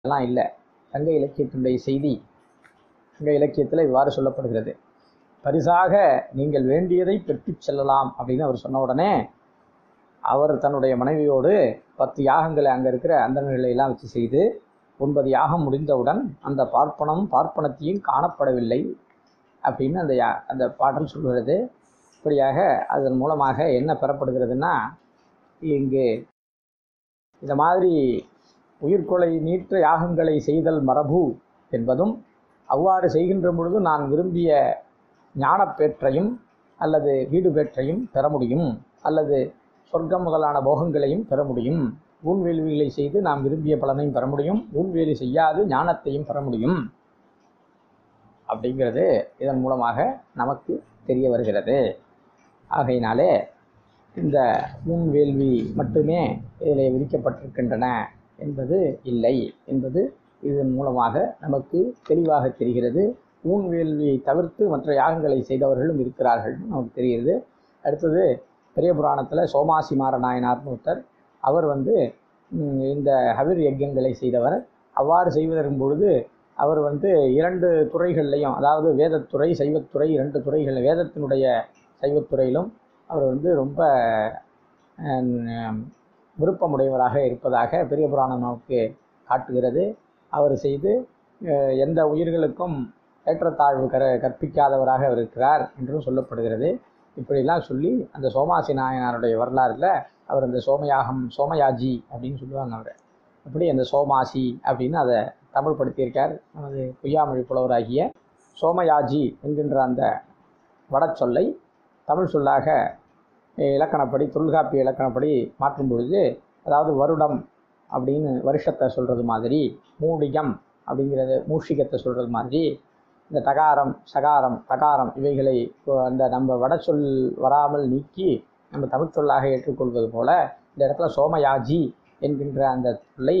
எல்லாம் இல்லை சங்க இலக்கியத்தினுடைய செய்தி சங்க இலக்கியத்தில் இவ்வாறு சொல்லப்படுகிறது பரிசாக நீங்கள் வேண்டியதை பெற்றுச் செல்லலாம் அப்படின்னு அவர் சொன்ன உடனே அவர் தன்னுடைய மனைவியோடு பத்து யாகங்களை அங்கே இருக்கிற அந்தணர்களை எல்லாம் வச்சு செய்து ஒன்பது யாகம் முடிந்தவுடன் அந்த பார்ப்பனம் பார்ப்பனத்தையும் காணப்படவில்லை அப்படின்னு அந்த யா அந்த பாடல் சொல்கிறது இப்படியாக அதன் மூலமாக என்ன பெறப்படுகிறதுனா இங்கு இந்த மாதிரி உயிர்கொலை நீற்ற யாகங்களை செய்தல் மரபு என்பதும் அவ்வாறு செய்கின்ற பொழுது நான் விரும்பிய ஞானப்பேற்றையும் அல்லது வீடு பேற்றையும் பெற முடியும் அல்லது சொர்க்கம் முதலான போகங்களையும் பெற முடியும் ஊன்வேள்விகளை செய்து நாம் விரும்பிய பலனையும் பெற முடியும் ஊன்வேலி செய்யாது ஞானத்தையும் பெற முடியும் அப்படிங்கிறது இதன் மூலமாக நமக்கு தெரிய வருகிறது ஆகையினாலே இந்த ஊன்வேள்வி மட்டுமே இதில் விதிக்கப்பட்டிருக்கின்றன என்பது இல்லை என்பது இதன் மூலமாக நமக்கு தெளிவாக தெரிகிறது ஊன்வேள்வியை தவிர்த்து மற்ற யாகங்களை செய்தவர்களும் இருக்கிறார்கள் நமக்கு தெரிகிறது அடுத்தது பெரிய புராணத்தில் சோமாசி மாரநாயனார்னு ஒருத்தர் அவர் வந்து ம், இந்த ஹவிர் யஜ்யங்களை செய்தவர் அவ்வாறு செய்வதற்கு பொழுது அவர் வந்து இரண்டு துறைகள்லையும் அதாவது வேதத்துறை சைவத்துறை இரண்டு துறைகள் வேதத்தினுடைய சைவத்துறையிலும் அவர் வந்து ரொம்ப அஹ், விருப்பமுடையவராக இருப்பதாக பெரிய புராணம் நமக்கு காட்டுகிறது அவர் செய்து அஹ், எந்த உயிர்களுக்கும் ஏற்றத்தாழ்வு கர கற்பிக்காதவராக அவர் இருக்கிறார் என்றும் சொல்லப்படுகிறது இப்படிலாம் சொல்லி அந்த சோமாசி நாயனாருடைய வரலாறுல அவர் அந்த சோமயாகம் சோமயாஜி அப்படின்னு சொல்லுவாங்க அவர் அப்படி அந்த சோமாசி அப்படின்னு அதை தமிழ் படுத்தியிருக்கார் நமது பொய்யாமொழி புலவராகிய சோமயாஜி என்கின்ற அந்த வடச்சொல்லை தமிழ் சொல்லாக அஹ், இலக்கணப்படி தொல்காப்பிய இலக்கணப்படி மாற்றும் பொழுது அதாவது வருடம் அப்படின்னு வருஷத்தை சொல்கிறது மாதிரி மூடிகம் அப்படிங்கிறது மூஷிகத்தை சொல்கிறது மாதிரி இந்த டகாரம் சகாரம் தகாரம் இவைகளை இப்போ அந்த நம்ம வடச்சொல் வராமல் நீக்கி நம்ம தமிழ் சொல்லாக ஏற்றுக்கொள்வது போல இந்த இடத்துல சோமயாஜி என்கின்ற அந்த சொல்லை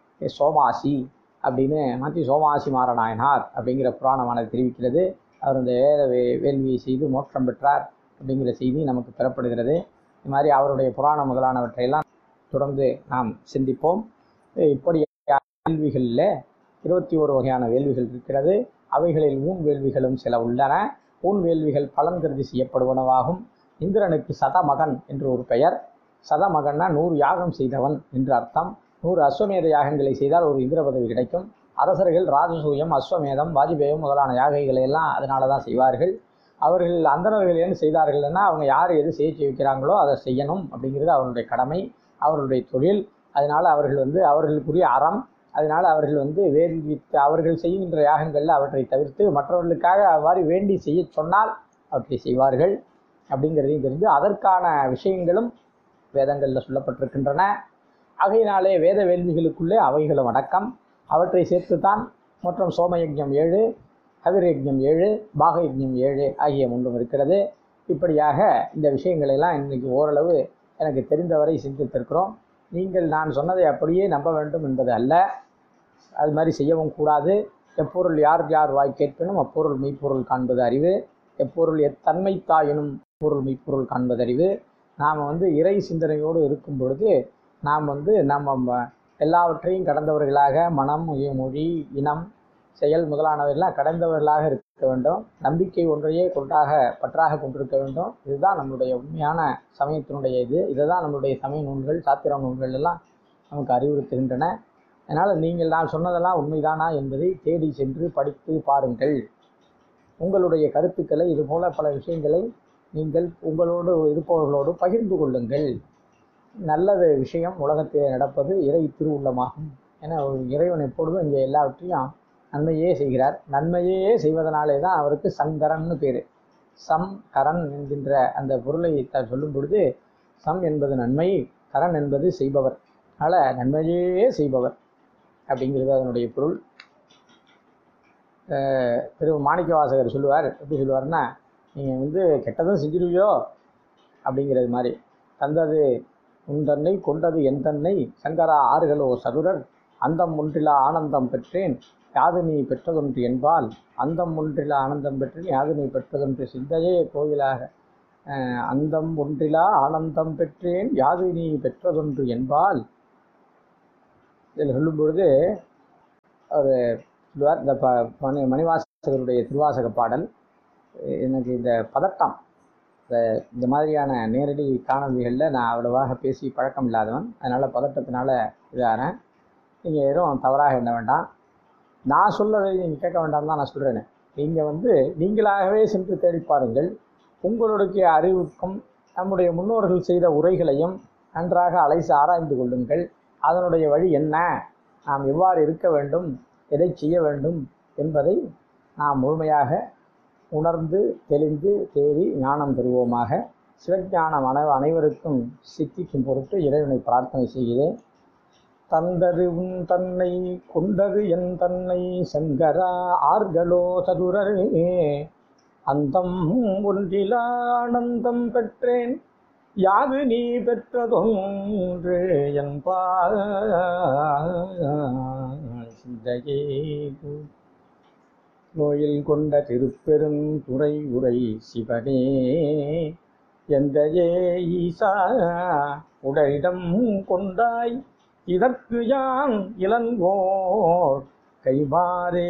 சோமாசி அப்படின்னு மாற்றி சோமாசி மாரநாயனார் அப்படிங்கிற புராணமானது தெரிவிக்கிறது அவர் இந்த வேத வே வேள்வியை செய்து மோட்சம் பெற்றார் அப்படிங்கிற செய்தி நமக்கு பெறப்படுகிறது இது மாதிரி அவருடைய புராணம் முதலானவற்றையெல்லாம் தொடர்ந்து நாம் சிந்திப்போம் இப்படி வேள்விகளில் இருபத்தி ஒரு வகையான வேள்விகள் இருக்கிறது அவைகளில் ஊன் வேள்விகளும் சில உள்ளன ஊன் வேள்விகள் பலன் கருதி செய்யப்படுவனவாகும் இந்திரனுக்கு சதமகன் என்று ஒரு பெயர் சதமகன்னா நூறு யாகம் செய்தவன் என்று அர்த்தம் நூறு அஸ்வமேத யாகங்களை செய்தால் ஒரு இந்திர பதவி கிடைக்கும் அரசர்கள் ராஜசூயம் அஸ்வமேதம் வாஜ்பேயம் முதலான யாகைகளை எல்லாம் அதனால தான் செய்வார்கள் அவர்கள் அந்தணர்கள் என்ன செய்தார்கள்னா அவங்க யார் எது செய்ய வைக்கிறாங்களோ அதை செய்யணும் அப்படிங்கிறது அவர்களுடைய கடமை அவர்களுடைய தொழில் அதனால் அவர்கள் வந்து அவர்களுக்குரிய அறம் அதனால் அவர்கள் வந்து வேள்வித்து அவர்கள் செய்கின்ற யாகங்களில் அவற்றை தவிர்த்து மற்றவர்களுக்காக அவ்வாறு வேண்டி செய்ய சொன்னால் அவற்றை செய்வார்கள் அப்படிங்கிறதையும் தெரிந்து அதற்கான விஷயங்களும் வேதங்களில் சொல்லப்பட்டிருக்கின்றன ஆகையினாலே வேத வேள்விகளுக்குள்ளே அவைகளும் அடக்கம் அவற்றை சேர்த்துத்தான் மற்றும் சோமயஜ்யம் ஏழு கவிரயஜ்யம் ஏழு பாகயஜ்யம் ஏழு ஆகிய மூன்றும் இருக்கிறது இப்படியாக இந்த விஷயங்களெல்லாம் இன்றைக்கி ஓரளவு எனக்கு தெரிந்தவரை சிந்தித்திருக்கிறோம் நீங்கள் நான் சொன்னதை அப்படியே நம்ப வேண்டும் என்பது அல்ல அது மாதிரி செய்யவும் கூடாது எப்பொருள் யார் யார் வாய் கேட்பினும் அப்பொருள் மெய்ப்பொருள் காண்பது அறிவு எப்பொருள் எத்தன்மை தாயினும் பொருள் மெய்ப்பொருள் காண்பது அறிவு நாம் வந்து இறை சிந்தனையோடு இருக்கும் பொழுது நாம் வந்து நம்ம ம- எல்லாவற்றையும் கடந்தவர்களாக மனம் உய- மொழி இனம் செயல் முதலானவெல்லாம் கடந்தவர்களாக இருக்க வேண்டும் நம்பிக்கை ஒன்றையே கொண்டாக பற்றாக கொண்டிருக்க வேண்டும் இதுதான் நம்மளுடைய உண்மையான சமயத்தினுடைய இது இதை தான் நம்மளுடைய சமய நூல்கள் சாத்திர நூல்கள் எல்லாம் நமக்கு அறிவுறுத்துகின்றன அதனால் நீங்கள் நான் சொன்னதெல்லாம் உண்மைதானா என்பதை தேடி சென்று படித்து பாருங்கள் உங்களுடைய கருத்துக்களை இதுபோல பல விஷயங்களை நீங்கள் உங்களோடு இருப்பவர்களோடு பகிர்ந்து கொள்ளுங்கள் நல்லது விஷயம் உலகத்தில் நடப்பது இறை திருவுள்ளமாகும் ஏன்னா ஒரு இறைவன் எப்பொழுதும் இங்கே எல்லாவற்றையும் நன்மையே செய்கிறார் நன்மையே செய்வதனாலே தான் அவருக்கு சங்கரன்னு பேர் சம் கரன் என்கின்ற அந்த பொருளை த சொல்லும் பொழுது சம் என்பது நன்மை கரன் என்பது செய்பவர் அதனால் நன்மையே செய்பவர் அப்படிங்கிறது அதனுடைய பொருள் அஹ் திரு மாணிக்கவாசகர் சொல்லுவார் எப்படி சொல்லுவார்னா நீங்கள் வந்து கெட்டதும் செஞ்சிருவியோ அப்படிங்கிறது மாதிரி தந்தது உன் தன்னை கொண்டது என் தன்னை சங்கரா ஆறுகளோ சதுரர் அந்தம் ஒன்றிலா ஆனந்தம் பெற்றேன் யாது நீ பெற்றதொன்று என்பால் அந்தம் ஒன்றிலா ஆனந்தம் பெற்றேன் யாது நீ பெற்றதொன்று சிந்தையே கோயிலாக அஹ் அந்தம் ஒன்றிலா ஆனந்தம் பெற்றேன் யாது நீ பெற்றதொன்று என்பால் இதில் சொல்லும் பொழுது ஒரு சொல்லுவார் இந்த ப மணி மணிவாசகருடைய திருவாசக பாடல் எனக்கு இந்த பதட்டம் இந்த இந்த மாதிரியான நேரடி காணொலிகளில் நான் அவ்வளவாக பேசி பழக்கம் இல்லாதவன் அதனால் பதட்டத்தினால இதாகிறேன் நீங்கள் எதுவும் தவறாக எண்ண வேண்டாம் நான் சொல்றதை நீங்கள் கேட்க வேண்டாம் தான் நான் சொல்கிறேன் நீங்கள் வந்து நீங்களாகவே சென்று தேடி பாருங்கள் உங்களுடைய அறிவுக்கும் நம்முடைய முன்னோர்கள் செய்த உரைகளையும் நன்றாக அலைசி ஆராய்ந்து கொள்ளுங்கள் அதனுடைய வழி என்ன நாம் எவ்வாறு இருக்க வேண்டும் எதை செய்ய வேண்டும் என்பதை நாம் முழுமையாக உணர்ந்து தெளிந்து தேறி ஞானம் பெறுவோமாக சிவஞானம் அனை அனைவருக்கும் சித்திக்கும் பொருட்டு இறைவனை பிரார்த்தனை செய்கிறேன் தந்தது உன் தன்னை கொண்டது என் தன்னை சங்கரா ஆர்களோ சதுரரே அந்தம் ஒன்றிலா ஆனந்தம் பெற்றேன் யாது நீ பெற்றதொன்று என்பார் சிந்தையே கோயில் கொண்ட திருப்பெருந்துறை உரை சிவனே எந்தையே ஈசா உடலிடம் கொண்டாய் இதற்கு யான் இளங்கோர் கைமாறே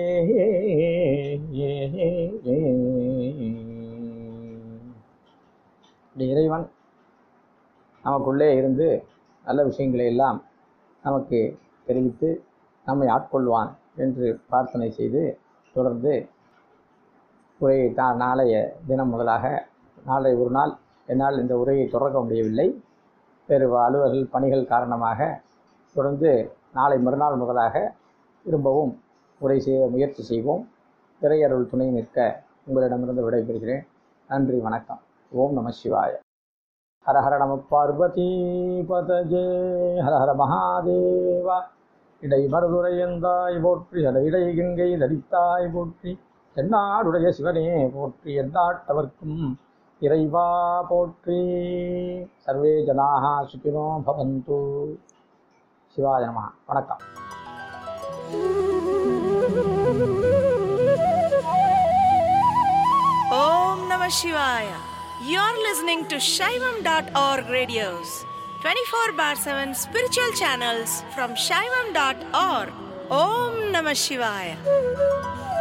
இந்த இறைவன் நமக்குள்ளே இருந்து நல்ல விஷயங்களை எல்லாம் நமக்கு தெரிவித்து நம்மை ஆட்கொள்வான் என்று பிரார்த்தனை செய்து தொடர்ந்து உரையை தான் நாளைய தினம் முதலாக நாளை ஒரு நாள் என்னால் இந்த உரையை தொடங்க முடியவில்லை வேறு அலுவல்கள் பணிகள் காரணமாக தொடர்ந்து நாளை மறுநாள் முதலாக திரும்பவும் உரை செய்ய முயற்சி செய்வோம் திரையருள் துணை நிற்க உங்களிடமிருந்து விடைபெறுகிறேன் நன்றி வணக்கம் ஓம் நம சிவாய ஹர ஹர நம பார்வதி பதஜே ஹர ஹர மகாதேவா இடை மருதுரையந்தாய் போற்றி அட இடை கிங்கை தரித்தாய் போற்றி தென்னாடுடைய சிவனே போற்றி எந்நாட்டவர்க்கும் இறைவா போற்றி சர்வே ஜனாக சுகினோ பவந்து சிவாய நம வணக்கம் Om Namah Shivaya. You're listening to Shaivam.org radios, 24 bar 7 spiritual channels from Shaivam.org. Om Namah Shivaya.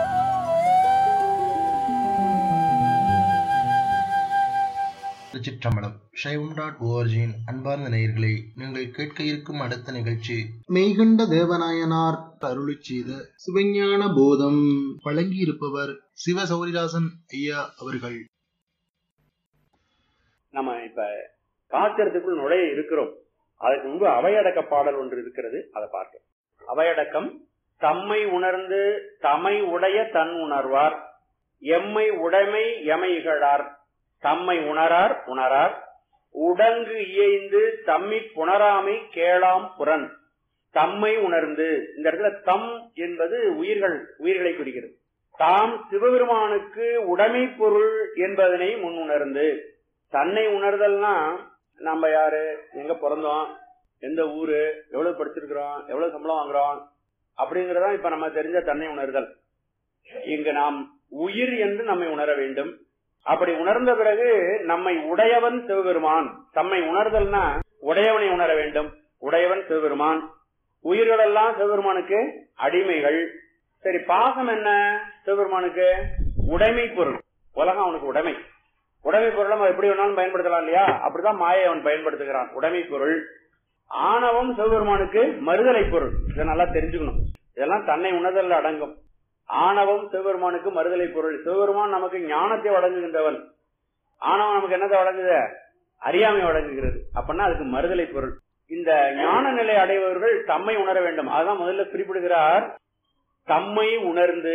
திருச்சிற்றம்பலம் சைவம் டாட் ஓஆர்ஜியின் அன்பார்ந்த நேயர்களே நீங்கள் கேட்க இருக்கும் அடுத்த நிகழ்ச்சி மெய்கண்ட தேவநாயனார் அருளி செய்த சிவஞான போதம் வழங்கியிருப்பவர் சிவ சௌரிதாசன் ஐயா அவர்கள் நம்ம இப்ப காத்திரத்துக்குள் நுழைய இருக்கிறோம் அதுக்கு முன்பு அவையடக்க பாடல் ஒன்று இருக்கிறது அதை பார்க்க அவையடக்கம் தம்மை உணர்ந்து தமை உடைய தன் உணர்வார் எம்மை உடைமை எமை இகழார் தம்மை உணரார் உணரார் உடங்கு இயைந்து தம்மி புணராமை கேளாம் புறன் தம்மை உணர்ந்து இந்த இடத்துல தம் என்பது உயிர்கள் உயிர்களை குறிக்கிறது தாம் சிவபெருமானுக்கு உடைமை பொருள் என்பதனை முன் உணர்ந்து தன்னை உணர்தல்னா நம்ம யாரு எங்க பிறந்தோம் எந்த ஊரு எவ்வளவு படிச்சிருக்கிறோம் எவ்வளவு சம்பளம் வாங்குறோம் அப்படிங்கறதான் இப்ப நம்ம தெரிஞ்ச தன்னை உணர்தல் இங்கு நாம் உயிர் என்று நம்மை உணர வேண்டும் அப்படி உணர்ந்த பிறகு நம்மை உடையவன் சிவபெருமான் தம்மை உணர்தல்னா உடையவனை உணர வேண்டும் உடையவன் சிவபெருமான் உயிர்கள் எல்லாம் சிவபெருமானுக்கு அடிமைகள் சரி பாசம் என்ன சிவபெருமானுக்கு உடைமை பொருள் உலகம் அவனுக்கு உடைமை உடைமை பொருள் நம்ம எப்படி வேணாலும் பயன்படுத்தலாம் இல்லையா அப்படிதான் மாயை அவன் பயன்படுத்துகிறான் உடைமை பொருள் ஆணவம் சிவபெருமானுக்கு மறுதலை பொருள் இதை நல்லா தெரிஞ்சுக்கணும் இதெல்லாம் தன்னை உணர்தல் அடங்கும் ஆணவம் சிவபெருமானுக்கு மறுதலை பொருள் சிவபெருமான் நமக்கு ஞானத்தை வழங்குகின்றவன் ஆணவம் நமக்கு என்னத்தை வழங்குது அறியாமை வழங்குகிறது அப்படின்னா அதுக்கு மறுதலை பொருள் இந்த ஞான நிலை அடைபவர்கள் தம்மை உணர வேண்டும் அதான் முதல்ல குறிப்பிடுகிறார் தம்மை உணர்ந்து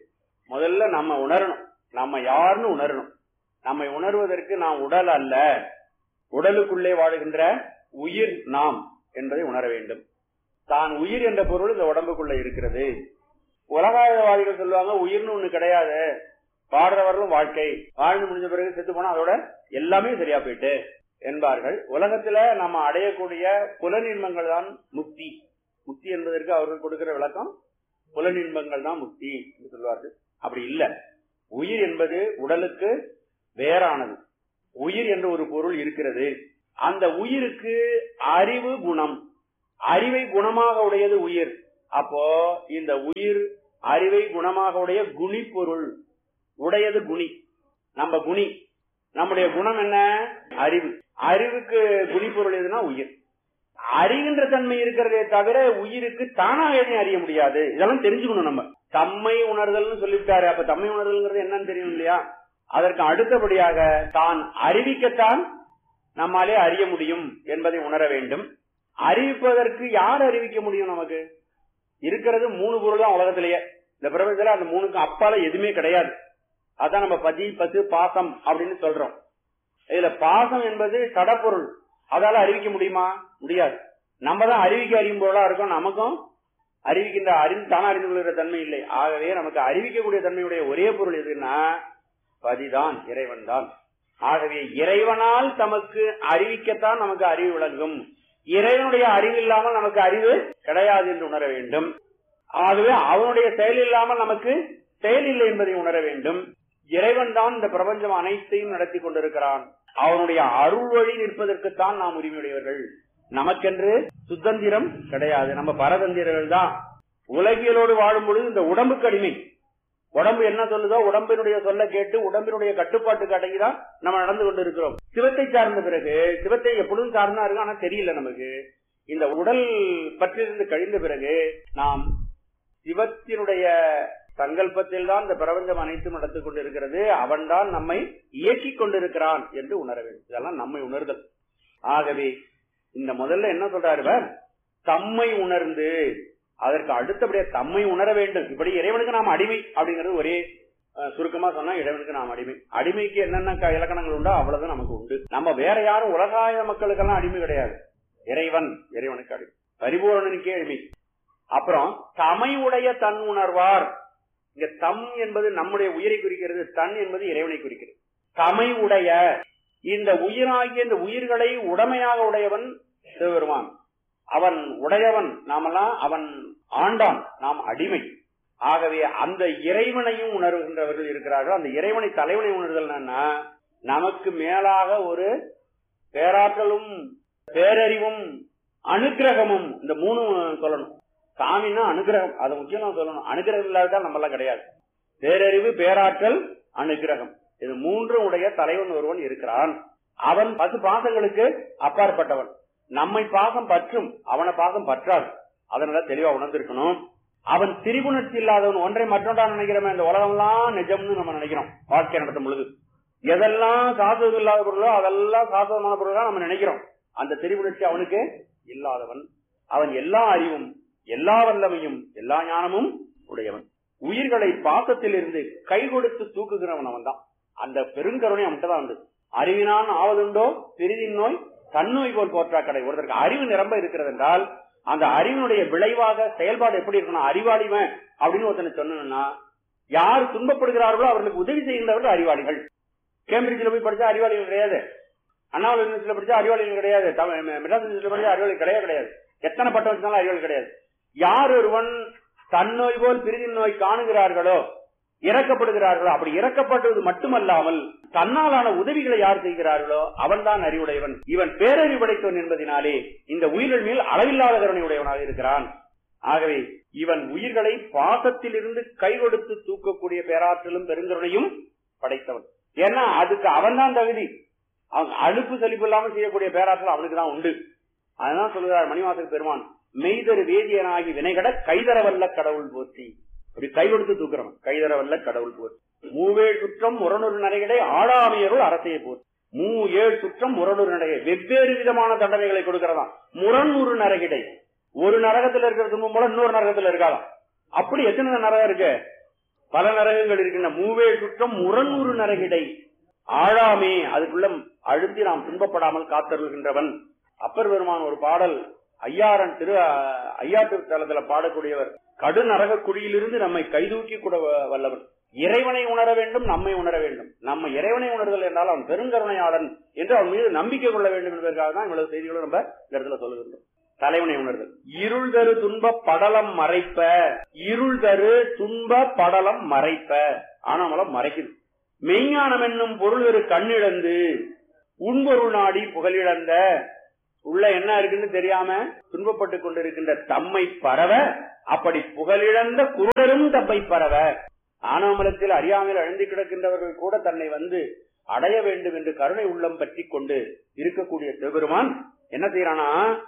முதல்ல நம்ம உணரணும் நம்ம யாருன்னு உணரணும் நம்மை உணர்வதற்கு நாம் உடல் அல்ல உடலுக்குள்ளே வாழுகின்ற உயிர் நாம் என்பதை உணர வேண்டும் தான் உயிர் என்ற பொருள் இந்த உடம்புக்குள்ள இருக்கிறது உலகாயவாதிகள் சொல்லுவாங்க உயிர்னு ஒண்ணு கிடையாது வாழ்றவர்களும் வாழ்க்கை வாழ்ந்து முடிஞ்ச பிறகு செத்து போனா அதோட எல்லாமே சரியா போயிட்டு என்பார்கள் உலகத்துல நம்ம அடையக்கூடிய புலனின்பங்கள் தான் முக்தி முக்தி என்பதற்கு அவர்கள் கொடுக்கிற விளக்கம் புலனின்பங்கள் தான் முக்தி என்று சொல்வார்கள் அப்படி இல்ல உயிர் என்பது உடலுக்கு வேறானது உயிர் என்ற ஒரு பொருள் இருக்கிறது அந்த உயிருக்கு அறிவு குணம் அறிவை குணமாக உடையது உயிர் அப்போ இந்த உயிர் அறிவை குணமாக உடைய குணி பொருள் உடையது குணி நம்ம குணி நம்முடைய குணம் என்ன அறிவு அறிவுக்கு குணி பொருள் எதுனா உயிர் அறிகின்ற தன்மை இருக்கிறதே தவிர உயிருக்கு தானாக எதையும் அறிய முடியாது இதெல்லாம் தெரிஞ்சுக்கணும் நம்ம தம்மை உணர்தல்னு சொல்லிவிட்டாரு அப்ப தம்மை உணர்தல்ங்கிறது என்னன்னு தெரியும் இல்லையா அதற்கு அடுத்தபடியாக தான் அறிவிக்கத்தான் நம்மாலே அறிய முடியும் என்பதை உணர வேண்டும் அறிவிப்பதற்கு யார் அறிவிக்க முடியும் நமக்கு இருக்கிறது மூணு பொருள் தான் உலகத்திலேயே இந்த பிரபஞ்சத்துல அந்த மூணுக்கு அப்பால எதுவுமே கிடையாது அதான் நம்ம பதி பசு பாசம் அப்படின்னு சொல்றோம் இதுல பாசம் என்பது கடப்பொருள் அதால அறிவிக்க முடியுமா முடியாது நம்ம தான் அறிவிக்க அறியும் பொருளா இருக்கோம் நமக்கும் அறிவிக்கின்ற அறிந்து தானே அறிந்து கொள்கிற தன்மை இல்லை ஆகவே நமக்கு அறிவிக்கக்கூடிய தன்மையுடைய ஒரே பொருள் எதுன்னா பதிதான் இறைவன் தான் ஆகவே இறைவனால் தமக்கு அறிவிக்கத்தான் நமக்கு அறிவு விளங்கும் இறைவனுடைய அறிவு இல்லாமல் நமக்கு அறிவு கிடையாது என்று உணர வேண்டும் ஆகவே அவனுடைய செயல் இல்லாமல் நமக்கு செயல் இல்லை என்பதை உணர வேண்டும் இறைவன் தான் இந்த பிரபஞ்சம் அனைத்தையும் நடத்தி கொண்டிருக்கிறான் அவனுடைய அருள் வழி நிற்பதற்குத்தான் நாம் உரிமையுடையவர்கள் நமக்கென்று சுதந்திரம் கிடையாது நம்ம பரதந்திரர்கள் தான் உலகியலோடு வாழும் பொழுது இந்த உடம்புக்கு அடிமை உடம்பு என்ன சொல்லுதோ உடம்பினுடைய சொல்ல கேட்டு உடம்பினுடைய கட்டுப்பாட்டுக்கு அடங்கிதான் நம்ம நடந்து கொண்டு இருக்கிறோம் சிவத்தை சார்ந்த பிறகு சிவத்தை எப்பொழுதும் சார்ந்தா இருக்கும் ஆனா தெரியல நமக்கு இந்த உடல் பற்றிலிருந்து கழிந்த பிறகு நாம் சிவத்தினுடைய சங்கல்பத்தில் தான் இந்த பிரபஞ்சம் அனைத்தும் நடந்து கொண்டிருக்கிறது அவன்தான் நம்மை இயக்கிக் கொண்டிருக்கிறான் என்று உணர வேண்டும் இதெல்லாம் நம்மை உணர்தல் ஆகவே இந்த முதல்ல என்ன சொல்றாரு இவர் தம்மை உணர்ந்து அதற்கு அடுத்தபடியா தம்மை உணர வேண்டும் இப்படி இறைவனுக்கு நாம் அடிமை அப்படிங்கிறது ஒரே அஹ், சுருக்கமா சொன்னா இறைவனுக்கு நாம் அடிமை அடிமைக்கு என்னென்ன க- இலக்கணங்கள் உண்டோ அவ்வளவு நமக்கு உண்டு நம்ம வேற யாரும் உலகாய மக்களுக்கெல்லாம் அடிமை கிடையாது இறைவன் இறைவனுக்கு அடிமை பரிபூரணனுக்கே அடிமை அப்புறம் தமை உடைய தன் உணர்வார் இங்க தம் என்பது நம்முடைய உயிரை குறிக்கிறது தன் என்பது இறைவனை குறிக்கிறது தமை உடைய இந்த உயிராகிய இந்த உயிர்களை உடமையாக உடையவன் சிவபெருமான் அவன் உடையவன் நாமெல்லாம் அவன் ஆண்டான் நாம் அடிமை ஆகவே அந்த இறைவனையும் உணர்கின்றவர்கள் இருக்கிறார்கள் அந்த இறைவனை தலைவனை உணர்தல்னா நமக்கு மேலாக ஒரு பேராற்றலும் பேரறிவும் அனுக்கிரகமும் இந்த மூணு சொல்லணும் சாமின்னா அனுகிரகம் அது முக்கியமா சொல்லணும் அனுகிரகம் இல்லாவிட்டால் நம்மளாம் கிடையாது பேரறிவு பேராற்றல் அனுகிரகம் இது மூன்று உடைய தலைவன் ஒருவன் இருக்கிறான் அவன் பத்து பாசங்களுக்கு அப்பாற்பட்டவன் நம்மை பாசம் பற்றும் அவனை பாசம் பற்றாது அதனால தெளிவா உணர்ந்திருக்கணும் அவன் திரிபுணர்ச்சி இல்லாதவன் ஒன்றை மற்றொன்றா நினைக்கிறவன் இந்த உலகம்லாம் நிஜம்னு நம்ம நினைக்கிறோம் வாழ்க்கை நடத்தும் பொழுது எதெல்லாம் சாஸ்வதம் இல்லாத பொருளோ அதெல்லாம் சாஸ்வதமான பொருளா நம்ம நினைக்கிறோம் அந்த திரிபுணர்ச்சி அவனுக்கு இல்லாதவன் அவன் எல்லா அறிவும் எல்லா வல்லமையும் எல்லா ஞானமும் உடையவன் உயிர்களை பாசத்தில் இருந்து கை கொடுத்து தூக்குகிறவன் அவன் தான் அந்த பெருங்கருணை அவன்கிட்ட தான் உண்டு அறிவினான் ஆவதுண்டோ பெரிதின் நோய் தன்னோய் போல் போற்றா கடை ஒருத்தருக்கு அறிவு நிரம்ப இருக்கிறது என்றால் அந்த அறிவினுடைய விளைவாக செயல்பாடு எப்படி இருக்கணும் அறிவாளிவன் அப்படின்னு ஒருத்தனை சொன்னா யார் துன்பப்படுகிறார்களோ அவர்களுக்கு உதவி செய்கின்றவர்கள் அறிவாளிகள் கேம்பிரிட்ஜில் போய் படிச்சா அறிவாளிகள் கிடையாது அண்ணாமலை யூனிவர்சிட்டியில் படிச்சா அறிவாளிகள் கிடையாது தமிழ் மெட்ராஸ் யூனிவர்சிட்டியில் படிச்சா அறிவாளிகள் கிடையாது கிடையாது எத்தனை பட்டம் வச்சாலும் அறிவாளி கிடையாது யார் ஒருவன் தன்னோய் போல் பிரிதின் நோய் காணுகிறார்களோ இறக்கப்படுகிறார்களோ அப்படி இறக்கப்படுவது மட்டுமல்லாமல் தன்னாலான உதவிகளை யார் செய்கிறார்களோ அவன்தான் அறிவுடையவன் இவன் பேரறிவுடைத்தவன் என்பதினாலே இந்த உயிர்கள் மேல் அளவில்லாத கருணை உடையவனாக இருக்கிறான் ஆகவே இவன் உயிர்களை பாசத்தில் இருந்து கை கொடுத்து தூக்கக்கூடிய பேராற்றலும் பெருங்கருணையும் படைத்தவன் ஏன்னா அதுக்கு அவன் தான் தகுதி அவன் அலுப்பு சலிப்பு இல்லாமல் செய்யக்கூடிய பேராற்றல் அவனுக்கு தான் உண்டு அதுதான் சொல்கிறார் மணிவாசக பெருமான் மெய்தரு வேதியனாகி வினைகட கைதரவல்ல கடவுள் போற்றி அப்படி கை கொடுத்து தூக்குறவன் கைதரவல்ல கடவுள் போற்றி மூவேழ் சுற்றம் முரணொரு நடைகளை ஆடாமையருள் அரசையை போற்றி மூ ஏழு சுற்றம் முரணொரு நடைகை வெவ்வேறு விதமான தண்டனைகளை கொடுக்கிறதாம் முரண்முறு நரகிடை ஒரு நரகத்துல இருக்கிற துன்பம் போல இன்னொரு நரகத்துல இருக்காதாம் அப்படி எத்தனை நரகம் இருக்கு பல நரகங்கள் இருக்கின்ற மூவேழ் சுற்றம் முரண்முறு நரகிடை ஆழாமே அதுக்குள்ள அழுத்தி நாம் துன்பப்படாமல் காத்தருகின்றவன் அப்பர் பெருமான் ஒரு பாடல் ஐயாரன் திரு ஐயாட்டு தளத்துல பாடக்கூடியவர் கடு நரக குழியிலிருந்து நம்மை கைதூக்கி கூட வ- வல்லவன் இறைவனை உணர வேண்டும் நம்மை உணர வேண்டும் நம்ம இறைவனை உணர்தல் என்றால் அவன் பெருங்கருணையாளன் என்று அவன் மீது நம்பிக்கை கொள்ள வேண்டும் என்பதற்காக தான் இவ்வளவு செய்திகளும் நம்ம இந்த இடத்துல சொல்லுகின்றோம் தலைவனை உணர்தல் இருள் தரு துன்ப படலம் மறைப்ப இருள் தரு துன்ப படலம் மறைப்ப ஆனாமலம் மறைக்குது மெய்ஞானம் என்னும் பொருள் ஒரு கண்ணிழந்து உண்பொருள் நாடி புகழிழந்த உள்ள என்ன இருக்குன்னு தெரியாம துன்பப்பட்டு கொண்டிருக்கின்ற தம்மை பரவ அப்படி புகழிழந்த குருடரும் தம்மை பரவ ஆனவமலத்தில் அறியாமல் அழுந்தி கிடக்கின்றவர்கள் கூட தன்னை வந்து அடைய வேண்டும் என்று கருணை உள்ளம் பற்றி கொண்டு இருக்கக்கூடிய சிவபெருமான் என்ன செய்யறானா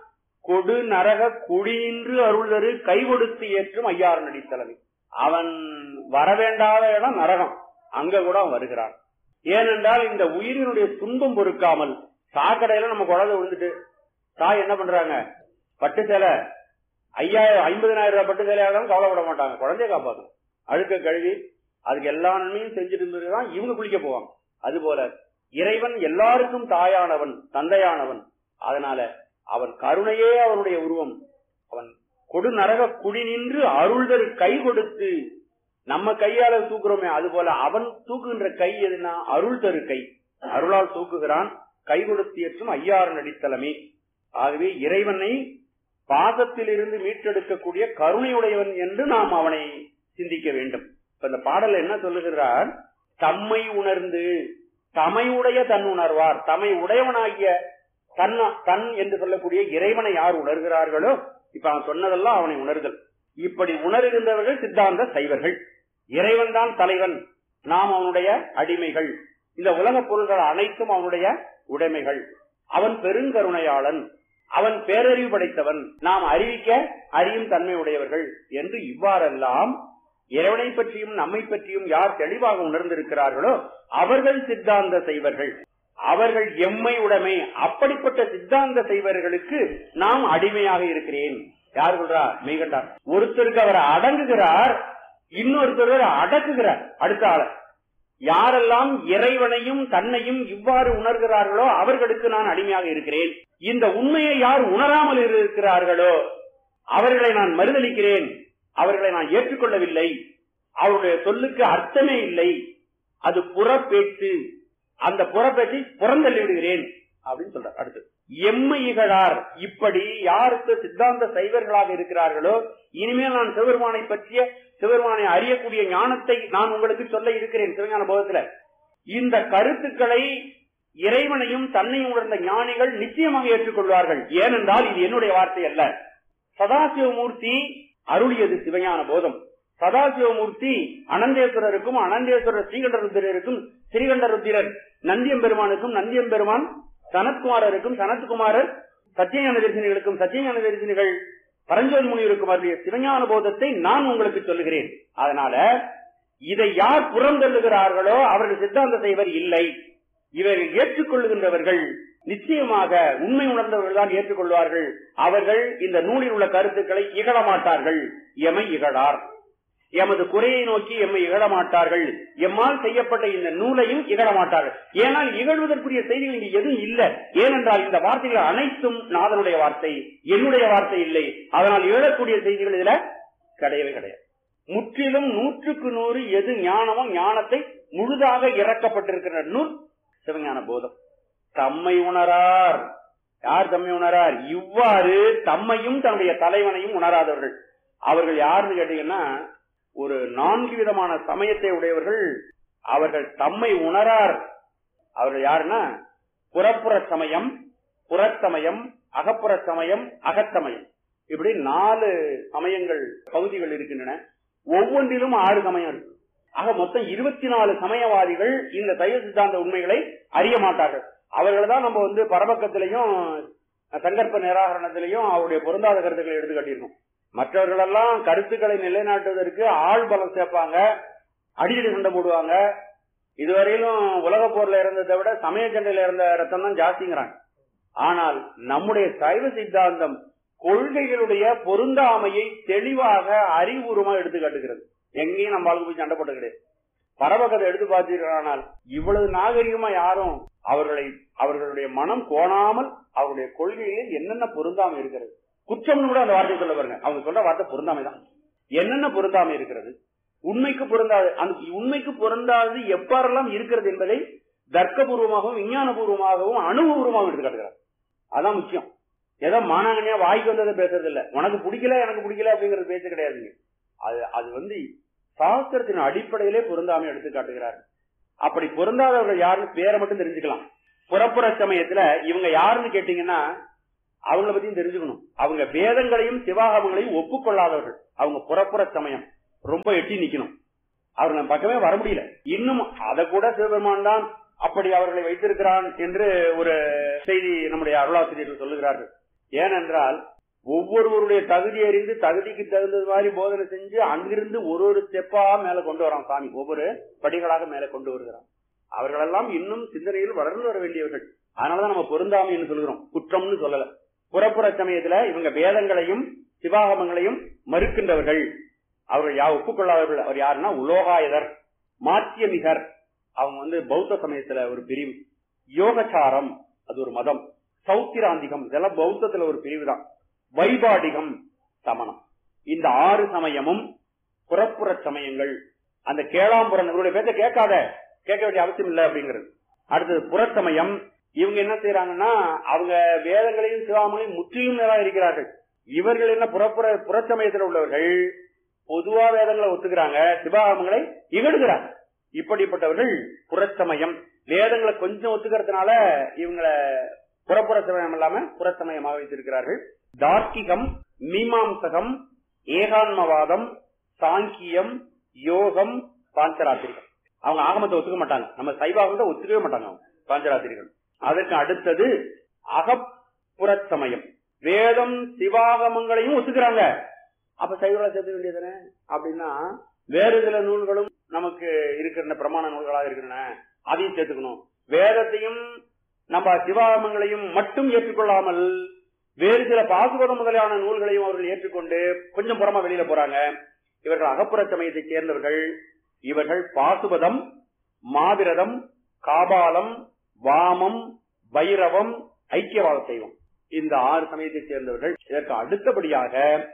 கொடு நரக குழியின்று அருள்தரு கை கொடுத்து ஏற்றும் ஐயாறு நடித்தலைமை அவன் வரவேண்டாத இடம் நரகம் அங்க கூட அவன் வருகிறான் ஏனென்றால் இந்த உயிரினுடைய துன்பம் பொறுக்காமல் சாக்கடையில நம்ம குழந்தை விழுந்துட்டு தாய் என்ன பண்றாங்க பட்டு சேலை ஐயாயிரம் ஐம்பதனாயிரம் ரூபாய் பட்டு சேலையாலும் கவலைப்பட மாட்டாங்க குழந்தைய காப்பாற்றும் அழுக்க கழுவி அதுக்கு எல்லா நன்மையும் செஞ்சுட்டு இருந்ததுதான் இவங்க குளிக்க போவாங்க அதுபோல இறைவன் எல்லாருக்கும் தாயானவன் தந்தையானவன் அதனால அவன் கருணையே அவனுடைய உருவம் அவன் கொடு நரக குடி நின்று அருள்தரு கை கொடுத்து நம்ம கையால தூக்குறோமே அது போல அவன் தூக்குகின்ற கை எதுனா அருள் தரு கை அருளால் தூக்குகிறான் கை கொடுத்து ஏற்றும் ஐயாறு நடித்தலமே ஆகவே இறைவனை பாசத்திலிருந்து மீட்டெடுக்கக்கூடிய கருணையுடையவன் என்று நாம் அவனை சிந்திக்க வேண்டும் இப்ப இந்த பாடல் என்ன சொல்லுகிறார் தம்மை உணர்ந்து தமையுடைய தன் உணர்வார் தமை உடையவனாகிய தன் தன் என்று சொல்லக்கூடிய இறைவனை யார் உணர்கிறார்களோ இப்ப அவன் சொன்னதெல்லாம் அவனை உணர்தல் இப்படி உணர்கின்றவர்கள் சித்தாந்த சைவர்கள் இறைவன் தான் தலைவன் நாம் அவனுடைய அடிமைகள் இந்த உலக பொருள்கள் அனைத்தும் அவனுடைய உடைமைகள் அவன் பெருங்கருணையாளன் அவன் பேரறிவு படைத்தவன் நாம் அறிவிக்க அறியும் தன்மை உடையவர்கள் என்று இவ்வாறெல்லாம் இறைவனை பற்றியும் நம்மை பற்றியும் யார் தெளிவாக உணர்ந்திருக்கிறார்களோ அவர்கள் சித்தாந்த செய்வர்கள் அவர்கள் எம்மை உடைமை அப்படிப்பட்ட சித்தாந்த செய்வர்களுக்கு நாம் அடிமையாக இருக்கிறேன் யார் சொல்றா மெய்கண்டார் ஒருத்தருக்கு அவர் அடங்குகிறார் இன்னொருத்தர் அடக்குகிறார் அடுத்த ஆள யாரெல்லாம் இறைவனையும் தன்னையும் இவ்வாறு உணர்கிறார்களோ அவர்களுக்கு நான் அடிமையாக இருக்கிறேன் இந்த உண்மையை யார் உணராமல் இருக்கிறார்களோ அவர்களை நான் மறுதளிக்கிறேன் அவர்களை நான் ஏற்றுக்கொள்ளவில்லை அவருடைய சொல்லுக்கு அர்த்தமே இல்லை அது புறப்பேச்சு அந்த புறப்பேச்சை புறந்தள்ளி விடுகிறேன் அப்படின்னு சொல்றார் அடுத்து எம்மை இகழார் இப்படி யாருக்கு சித்தாந்த சைவர்களாக இருக்கிறார்களோ இனிமேல் நான் சிவபெருமானை பற்றிய சிவபெருமானை அறியக்கூடிய ஞானத்தை நான் உங்களுக்கு சொல்ல இருக்கிறேன் சிவஞான போதத்துல இந்த கருத்துக்களை இறைவனையும் தன்னையும் உணர்ந்த ஞானிகள் நிச்சயமாக ஏற்றுக்கொள்வார்கள் ஏனென்றால் இது என்னுடைய வார்த்தை அல்ல சதாசிவமூர்த்தி அருளியது சிவஞான போதம் சதாசிவமூர்த்தி அனந்தேஸ்வரருக்கும் அனந்தேஸ்வரர் ஸ்ரீகண்டருத்திரருக்கும் ஸ்ரீகண்டருத்திரர் நந்தியம்பெருமானுக்கும் நந்தியம்பெருமான் சனத்குமாரருக்கும் சனத்குமாரர் சத்தியஞான தரிசனிகளுக்கும் சத்தியஞான தரிசனிகள் பரஞ்சோன் முனிவருக்கும் அருளிய சிவஞான போதத்தை நான் உங்களுக்கு சொல்லுகிறேன் அதனால இதை யார் புறந்தள்ளுகிறார்களோ அவர்கள் சித்தாந்த செய்வர் இல்லை இவர்கள் ஏற்றுக்கொள்ளுகின்றவர்கள் நிச்சயமாக உண்மை உணர்ந்தவர்கள் தான் ஏற்றுக்கொள்வார்கள் அவர்கள் இந்த நூலில் உள்ள கருத்துக்களை இகழ மாட்டார்கள் எமை இகழார் எமது குறையை நோக்கி எம்மை இகழமாட்டார்கள் எம்மால் செய்யப்பட்ட இந்த நூலையும் இகழமாட்டார்கள் ஏனால் இகழ்வதற்குரிய செய்திகள் இங்கு எதுவும் இல்லை ஏனென்றால் இந்த வார்த்தைகள் அனைத்தும் நாதனுடைய வார்த்தை என்னுடைய வார்த்தை இல்லை அதனால் இகழக்கூடிய செய்திகள் இதுல கிடையவே கிடையாது முற்றிலும் நூற்றுக்கு நூறு எது ஞானமோ ஞானத்தை முழுதாக இறக்கப்பட்டிருக்கிற நூல் சிவஞான போதம் தம்மை உணரார் யார் தம்மை உணரார் இவ்வாறு தம்மையும் தன்னுடைய தலைவனையும் உணராதவர்கள் அவர்கள் யாருன்னு கேட்டீங்கன்னா ஒரு நான்கு விதமான சமயத்தை உடையவர்கள் அவர்கள் தம்மை உணரார் அவர்கள் யாருன்னா புறப்புற சமயம் புறச்சமயம் அகப்புற சமயம் அகத்தமயம் இப்படி நாலு சமயங்கள் பகுதிகள் இருக்கின்றன ஒவ்வொன்றிலும் ஆறு சமயம் இருக்கு ஆக மொத்தம் இருபத்தி நாலு சமயவாதிகள் இந்த சைவ சித்தாந்த உண்மைகளை அறிய மாட்டார்கள் அவர்கள் தான் நம்ம வந்து பரபக்கத்திலையும் சங்கற்ப நிராகரணத்திலையும் அவருடைய பொருந்தாத கருத்துக்களை எடுத்து காட்டியிருக்கோம் மற்றவர்களெல்லாம் கருத்துக்களை நிலைநாட்டுவதற்கு ஆள் பலம் சேர்ப்பாங்க அடிக்கடி சண்டை போடுவாங்க இதுவரையிலும் உலக போர்ல இருந்ததை விட சமய சண்டையில இருந்த ரத்தம் தான் ஜாஸ்திங்கிறாங்க ஆனால் நம்முடைய சைவ சித்தாந்தம் கொள்கைகளுடைய பொருந்தாமையை தெளிவாக அறிவுபூர்வமா எடுத்து காட்டுகிறது எங்கேயும் நம்ம ஆளுக்கு போய் சண்டை போட்டு கிடையாது பரபக்கத்தை எடுத்து பார்த்தீர்களானால் இவ்வளவு நாகரிகமா யாரும் அவர்களை அவர்களுடைய மனம் கோணாமல் அவருடைய கொள்கையில் என்னென்ன பொருந்தாமை இருக்கிறது குற்றம்னு கூட அந்த வார்த்தை சொல்ல பாருங்க அவங்க சொல்ற வார்த்தை பொருந்தாமை தான் என்னென்ன பொருந்தாமை இருக்கிறது உண்மைக்கு பொருந்தாது அந்த உண்மைக்கு பொருந்தாது எப்பாரெல்லாம் இருக்கிறது என்பதை தர்க்கபூர்வமாகவும் விஞ்ஞானபூர்வமாகவும் அனுபவபூர்வமாகவும் எடுத்து காட்டுகிறார் அதான் முக்கியம் ஏதோ மானாங்கனியா வாய்க்கு வந்ததை பேசுறது இல்ல உனக்கு பிடிக்கல எனக்கு பிடிக்கல அப்படிங்கறது பேச்சு கிடையாதுங்க அது அது வந்து சாஸ்திரத்தின் அடிப்படையிலே பொருந்தாமை எடுத்து காட்டுகிறார் அப்படி பொருந்தாதவர்கள் யாருன்னு பேரை மட்டும் தெரிஞ்சுக்கலாம் புறப்புற சமயத்துல இவங்க யாருன்னு கேட்டீங்கன்னா அவங்கள பத்தியும் தெரிஞ்சுக்கணும் அவங்க வேதங்களையும் சிவாகமங்களையும் ஒப்புக்கொள்ளாதவர்கள் அவங்க புறப்புற சமயம் ரொம்ப எட்டி நிக்கணும் அவர்கள் நம்ம பக்கமே வர முடியல இன்னும் அதை கூட சிவபெருமான் தான் அப்படி அவர்களை வைத்திருக்கிறான் என்று ஒரு செய்தி நம்முடைய அருளாசிரியர்கள் சொல்லுகிறார்கள் ஏனென்றால் ஒவ்வொருவருடைய தகுதி அறிந்து தகுதிக்கு தகுந்தது மாதிரி போதனை செஞ்சு அங்கிருந்து ஒரு ஒரு ஸ்டெப்பா மேல கொண்டு வரான் சாமி ஒவ்வொரு படிகளாக மேல கொண்டு வருகிறான் அவர்களெல்லாம் இன்னும் சிந்தனையில் வளர்ந்து வர வேண்டியவர்கள் அதனாலதான் நம்ம பொருந்தாமை என்று சொல்கிறோம் குற்றம்னு சொல்லல புறப்புற சமயத்துல இவங்க வேதங்களையும் சிவாகமங்களையும் மறுக்கின்றவர்கள் அவர்கள் யா ஒப்புக்கொள்ளாதவர்கள் அவர் யாருன்னா உலோகாயதர் மாத்தியமிகர் அவங்க வந்து பௌத்த சமயத்துல ஒரு பிரிவு யோகச்சாரம் அது ஒரு மதம் சௌத்திராந்திகம் இதெல்லாம் பௌத்தத்துல ஒரு பிரிவு தான் வைபாடிகம் சமணம் இந்த ஆறு சமயமும் புறப்புற சமயங்கள் அந்த கேளாம்புரம் இவருடைய பேச்ச கேட்காத கேட்க வேண்டிய அவசியம் இல்லை அப்படிங்கிறது அடுத்தது புறச்சமயம் இவங்க என்ன செய்யறாங்கன்னா அவங்க வேதங்களையும் சிவாமங்களையும் முற்றிலும் நிராகரிக்கிறார்கள் இவர்கள் என்ன புறப்புற புறச்சமயத்தில் உள்ளவர்கள் பொதுவா வேதங்களை ஒத்துக்கிறாங்க சிவாகமங்களை இகழுகிறாங்க இப்படிப்பட்டவர்கள் புறச்சமயம் வேதங்களை கொஞ்சம் ஒத்துக்கிறதுனால இவங்களை புறப்புற சமயம் இல்லாம புறச்சமயமாக வைத்திருக்கிறார்கள் தார்க்கிகம் மீமாம்சகம் ஏகான்மவாதம் சாங்கியம் யோகம் பாஞ்சராத்திரிகம் அவங்க ஆகமத்தை ஒத்துக்க மாட்டாங்க நம்ம சைவாகத்தை ஒத்துக்கவே மாட்டாங்க அவங்க பாஞ்சராத்திரிகள் அதற்கு அடுத்தது அகப்புறச் சமயம் வேதம் சிவாகமங்களையும் ஒத்துக்கிறாங்க அப்ப சைவங்களை சேர்த்து வேண்டியதுதானே அப்படின்னா வேறு சில நூல்களும் நமக்கு இருக்கின்ற பிரமாண நூல்களாக இருக்கின்றன அதையும் சேர்த்துக்கணும் வேதத்தையும் நம்ம சிவாகமங்களையும் மட்டும் ஏற்றுக்கொள்ளாமல் வேறு சில பாசுபதம் முதலான நூல்களையும் அவர்கள் ஏற்றுக்கொண்டு கொஞ்சம் புறமா வெளியில போறாங்க இவர்கள் அகப்புற சமயத்தை சேர்ந்தவர்கள் இவர்கள் பாசுபதம் மாவிரதம் காபாலம் வாமம் பைரவம் ஐக்கியவாத செய்வம் இந்த ஆறு சமயத்தை சேர்ந்தவர்கள் இதற்கு அடுத்தபடியாக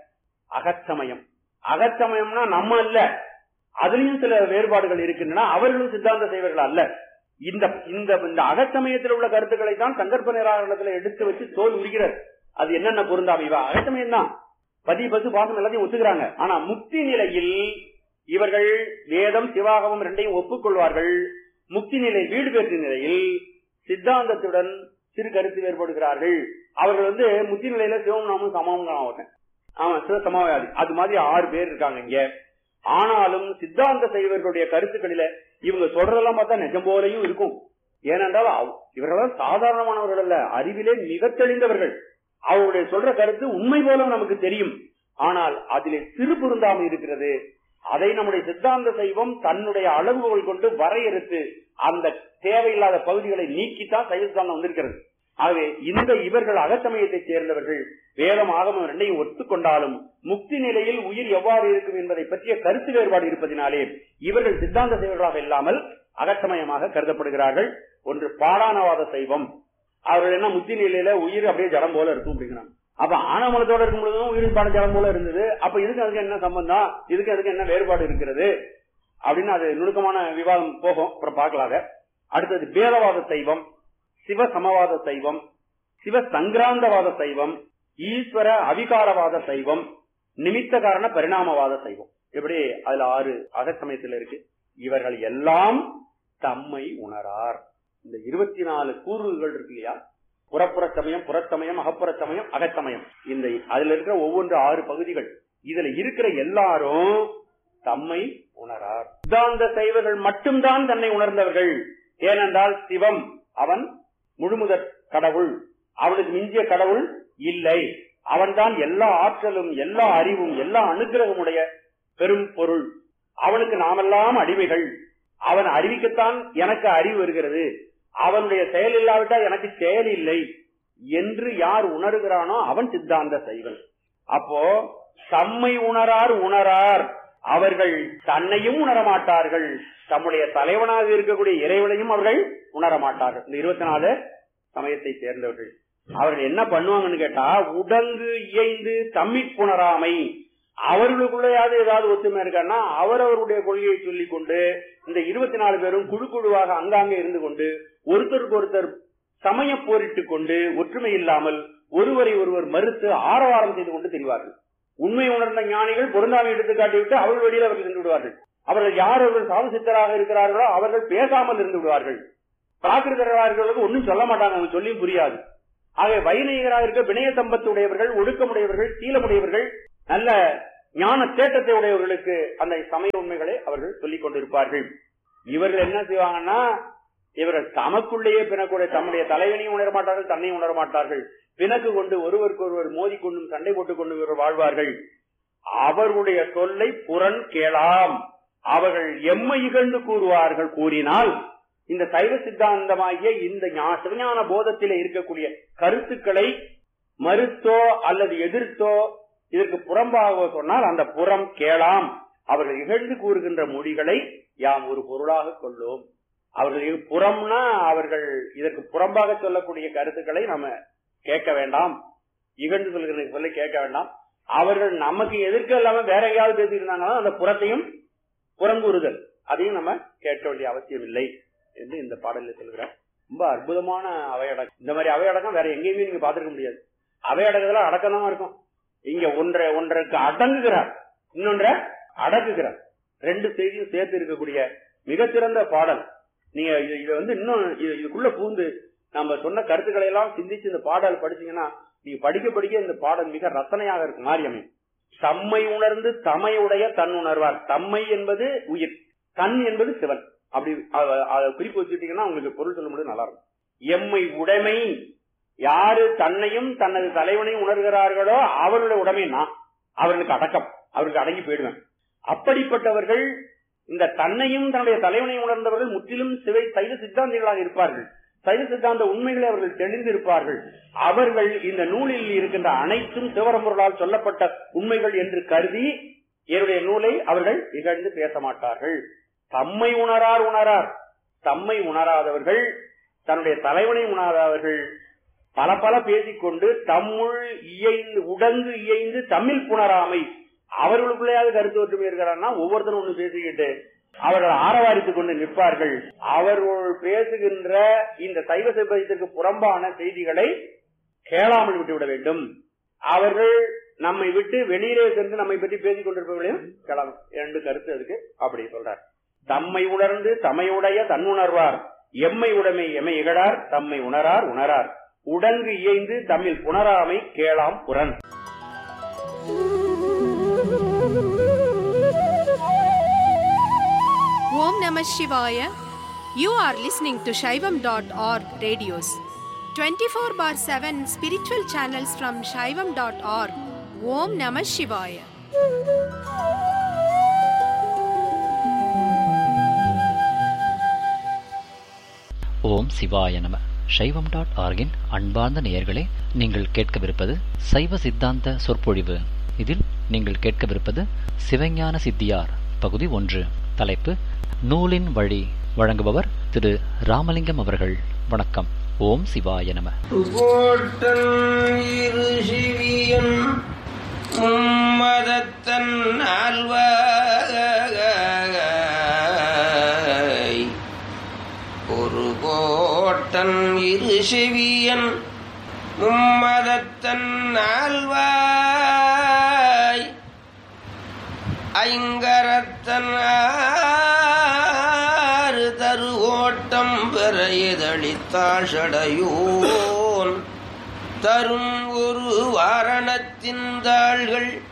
அகச்சமயம் அகச்சமயம்னா நம்ம அல்ல அதுலயும் சில வேறுபாடுகள் இருக்கின்றன அவர்களும் சித்தாந்த செய்வர்கள் அல்ல இந்த இந்த இந்த அகச்சமயத்தில் உள்ள கருத்துக்களை தான் சங்கற்ப நிராகரணத்துல எடுத்து வச்சு தோல் உரிகிறது அது என்னென்ன பொருந்தாம இவ அகச்சமயம் தான் பதி பசு பாசம் எல்லாத்தையும் ஒத்துக்கிறாங்க ஆனா முக்தி நிலையில் இவர்கள் வேதம் சிவாகமம் ரெண்டையும் ஒப்புக்கொள்வார்கள் முக்தி நிலை வீடு பெற்ற நிலையில் சித்தாந்தத்துடன் சிறு கருத்து வேறுபடுகிறார்கள் அவர்கள் வந்து முக்தி நிலையில சிவம் நாமும் சமம் ஆவாங்க ஆமா சிவ சமாவாதி அது மாதிரி ஆறு பேர் இருக்காங்க இங்க ஆனாலும் சித்தாந்த செய்வர்களுடைய கருத்துக்களில இவங்க சொல்றதெல்லாம் பார்த்தா நிஜம் போலையும் இருக்கும் ஏனென்றால் அவ்- இவர்களெல்லாம் சாதாரணமானவர்கள் அல்ல அறிவிலே மிக தெளிந்தவர்கள் அவருடைய சொல்ற கருத்து உண்மை போல நமக்கு தெரியும் ஆனால் அதிலே சிறு பொருந்தாமல் இருக்கிறது அதை நம்முடைய சித்தாந்த சைவம் தன்னுடைய அளவுகோல் கொண்டு வரையறுத்து அந்த தேவையில்லாத பகுதிகளை நீக்கித்தான் சைவ சித்தாந்தம் வந்திருக்கிறது ஆகவே இந்த இவர்கள் அகச்சமயத்தை சேர்ந்தவர்கள் வேதம் ஆகமம் ரெண்டையும் ஒத்துக்கொண்டாலும் முக்தி நிலையில் உயிர் எவ்வாறு இருக்கும் என்பதை பற்றிய கருத்து வேறுபாடு இருப்பதினாலே இவர்கள் சித்தாந்த செய்வர்களாக இல்லாமல் அகச்சமயமாக கருதப்படுகிறார்கள் ஒன்று பாடானவாத சைவம் அவர்கள் என்ன முக்தி நிலையில உயிர் அப்படியே ஜடம் போல இருக்கும் அப்படிங்கிறாங்க அப்ப ஆனமலத்தோட இருக்கும் பொழுதும் உயிரின் பாட ஜடம் போல இருந்தது அப்ப இதுக்கு அதுக்கு என்ன சம்பந்தம் இதுக்கு அதுக்கு என்ன வேறுபாடு இருக்கிறது அப்படின்னு அது நுணுக்கமான விவாதம் போகும் அப்புறம் பார்க்கலாம் அதை. அடுத்தது பேதவாத சைவம் சிவ சமவாத சைவம் சிவ சங்கிராந்தவாத சைவம் ஈஸ்வர அவிகாரவாத சைவம் நிமித்த காரண பரிணாமவாத சைவம் இப்படி அதுல ஆறு அகச்சமயத்தில் இருக்கு இவர்கள் எல்லாம் தம்மை உணரார் இந்த இருபத்தி நாலு கூறுகள் இருக்கு இல்லையா புறப்புற சமயம் புறச்சமயம் அகப்புற சமயம் அகச்சமயம் இந்த அதுல இருக்கிற ஒவ்வொன்று ஆறு பகுதிகள் இதுல இருக்கிற எல்லாரும் தம்மை உணரார் சித்தாந்த செய்வர்கள் மட்டும்தான் தன்னை உணர்ந்தவர்கள் ஏனென்றால் சிவம் அவன் முழுமுதற் கடவுள் அவனுக்கு மிஞ்சிய கடவுள் இல்லை அவன்தான் எல்லா ஆற்றலும் எல்லா அறிவும் எல்லா அனுகிரகமுடைய பெரும் பொருள் அவனுக்கு நாமெல்லாம் அடிமைகள் அவன் அறிவிக்கத்தான் எனக்கு அறிவு வருகிறது அவனுடைய செயல் இல்லாவிட்டால் எனக்கு செயல் இல்லை என்று யார் உணர்கிறானோ அவன் சித்தாந்த சைவன் அப்போ தம்மை உணரார் உணரார் அவர்கள் தன்னையும் உணரமாட்டார்கள் தம்முடைய தலைவனாக இருக்கக்கூடிய இறைவனையும் அவர்கள் உணரமாட்டார்கள் இந்த இருபத்தி நாலு சமயத்தை சேர்ந்தவர்கள் அவர்கள் என்ன பண்ணுவாங்கன்னு கேட்டா உடங்கு இயைந்து தம்மிற் புணராமை அவர்களுக்குள்ளேயாவது ஏதாவது ஒத்துமை இருக்கான்னா அவரவருடைய கொள்கையை சொல்லிக் கொண்டு இந்த இருபத்தி நாலு பேரும் குழு குழுவாக அங்காங்கே இருந்து கொண்டு ஒருத்தருக்கு ஒருத்தர் சமய போரிட்டுக் கொண்டு ஒற்றுமை இல்லாமல் ஒருவரை ஒருவர் மறுத்து ஆரவாரம் செய்து கொண்டு தெரிவார்கள் உண்மை உணர்ந்த ஞானிகள் பொருந்தாமை எடுத்து காட்டிவிட்டு அவர்கள் வெளியில் அவர்கள் சென்று விடுவார்கள் அவர்கள் யார் அவர்கள் சாவு சித்தராக இருக்கிறார்களோ அவர்கள் பேசாமல் இருந்து விடுவார்கள் பிராகிருதர்களுக்கு ஒன்னும் சொல்ல மாட்டாங்க அவங்க சொல்லியும் புரியாது ஆக வைநேகராக இருக்க வினய சம்பத்துடையவர்கள் ஒழுக்கமுடையவர்கள் சீலமுடையவர்கள் நல்ல ஞான தேட்டத்தை உடையவர்களுக்கு அந்த சமய உண்மைகளை அவர்கள் சொல்லிக் கொண்டிருப்பார்கள் இவர்கள் என்ன செய்வாங்கன்னா இவர்கள் தமக்குள்ளேயே பிணக்கூடிய தம்முடைய தலைவனையும் உணர மாட்டார்கள் தன்னையும் உணர மாட்டார்கள் பிணக்கு கொண்டு ஒருவருக்கு ஒருவர் மோதிக்கொண்டும் சண்டை போட்டுக் கொண்டு இவர்கள் வாழ்வார்கள் அவர்களுடைய சொல்லை புறன் கேளாம் அவர்கள் எம்மை இகழ்ந்து கூறுவார்கள் கூறினால் இந்த சைவ சித்தாந்தமாகிய இந்த ஞா- சிவஞான போதத்திலே இருக்கக்கூடிய கருத்துக்களை மறுத்தோ அல்லது எதிர்த்தோ இதற்கு புறம்பாக சொன்னால் அந்த புறம் கேளாம் அவர்கள் இகழ்ந்து கூறுகின்ற மொழிகளை யாம் ஒரு பொருளாக கொள்ளோம் அவர்கள் இது புறம்னா அவர்கள் இதற்கு புறம்பாக சொல்லக்கூடிய கருத்துக்களை நம்ம கேட்க வேண்டாம் இகழ்ந்து சொல்கிற சொல்லை கேட்க வேண்டாம் அவர்கள் நமக்கு எதிர்க்க இல்லாம வேற எங்கேயாவது பேசியிருந்தாங்கன்னா அந்த புறத்தையும் புறங்கூறுதல் அதையும் நம்ம கேட்க வேண்டிய அவசியம் இல்லை என்று இந்த பாடலில் சொல்கிறார் ரொம்ப அற்புதமான அவையடக்கம் இந்த மாதிரி அவையடக்கம் வேற எங்கேயுமே நீங்க பார்த்திருக்க முடியாது அவையடக்கத்துல அடக்கம் தான் இருக்கும் இங்க ஒன்றை ஒன்றைக்கு அடங்குகிறார் இன்னொன்றை அடக்குகிறார் ரெண்டு செய்தியும் சேர்த்து இருக்கக்கூடிய மிகச்சிறந்த பாடல் நீங்க இது இது வந்து இன்னும் இது- இதுக்குள்ள பூந்து நம்ம சொன்ன கருத்துக்களை எல்லாம் சிந்திச்சு இந்த பாடல் படிச்சீங்கன்னா நீங்க படிக்க படிக்க இந்த பாடல் மிக ரசனையாக இருக்கும் மாதிரி அமையும் தம்மை உணர்ந்து தமையுடைய தன் உணர்வார் தம்மை என்பது உயிர் தன் என்பது சிவன் அப்படி அத- அதை குறிப்பு வச்சுட்டீங்கன்னா உங்களுக்கு பொருள் சொல்ல முடியும் நல்லா இருக்கும் எம்மை உடைமை யாரு தன்னையும் தனது தலைவனையும் உணர்கிறார்களோ அவர்களுடைய உடைமை நான் அவர்களுக்கு அடக்கம் அவர்களுக்கு அடங்கி போயிடுவேன் அப்படிப்பட்டவர்கள் இந்த தன்னையும் தன்னுடைய தலைவனையும் உணர்ந்தவர்கள் முற்றிலும் சிவை சைவ சித்தாந்திகளாக இருப்பார்கள் சைவ சித்தாந்த உண்மைகளை அவர்கள் தெளிந்திருப்பார்கள் அவர்கள் இந்த நூலில் இருக்கின்ற அனைத்தும் சிவரம்பொருளால் சொல்லப்பட்ட உண்மைகள் என்று கருதி என்னுடைய நூலை அவர்கள் இகழ்ந்து பேச மாட்டார்கள் தம்மை உணரார் உணரார் தம்மை உணராதவர்கள் தன்னுடைய தலைவனை உணராதவர்கள் பல பல பேசிக்கொண்டு தம்முள் இயைந்து உடங்கு இயைந்து தமிழ் புணராமை அவர்களுக்குள்ளேயாவது கருத்து ஒற்றுமை இருக்கிறான்னா ஒவ்வொருத்தரும் ஒண்ணு பேசிக்கிட்டு அவர்கள் ஆரவாரித்துக் கொண்டு நிற்பார்கள் அவர்கள் பேசுகின்ற இந்த சைவ சிவத்திற்கு புறம்பான செய்திகளை கேளாமல் விட்டுவிட வேண்டும் அவர்கள் நம்மை விட்டு வெளியிலே சென்று நம்மை பற்றி பேசிக் கொண்டிருப்பவர்களையும் கேளாமல் இரண்டு கருத்து அதுக்கு அப்படி சொல்றார் தம்மை உணர்ந்து தமையுடைய தன்னுணர்வார் எம்மை உடைமை எமை இகழார் தம்மை உணரார் உணரார் உடங்கு இயைந்து தம்மில் புணராமை கேளாம் புறன் Om Namah Shivaya. You are listening to Shaivam.org radios. 24 bar 7 spiritual channels from Shaivam.org. Om Namah Shivaya. ஓம் சிவாய நம சைவம் டாட் ஆர்கின் அன்பார்ந்த நேயர்களே நீங்கள் கேட்கவிருப்பது சைவ சித்தாந்த சொற்பொழிவு இதில் நீங்கள் கேட்கவிருப்பது சிவஞான சித்தியார் பகுதி ஒன்று தலைப்பு நூலின் வழி வழங்குபவர் திரு ராமலிங்கம் அவர்கள் வணக்கம் ஓம் சிவாய நம போட்டன் இரு சிவியன் மும்மதத்தன் ஆழ்வாய் ஒரு கோட்டன் இரு செவியன் மும்மதத்தன் ஆழ்வாய் ஐங்கரத்தன் ஆறு தரு ஓட்டம் பெற எதளித்தாள் சடையோன் தரும் ஒரு வாரணத்தின் தாள்கள்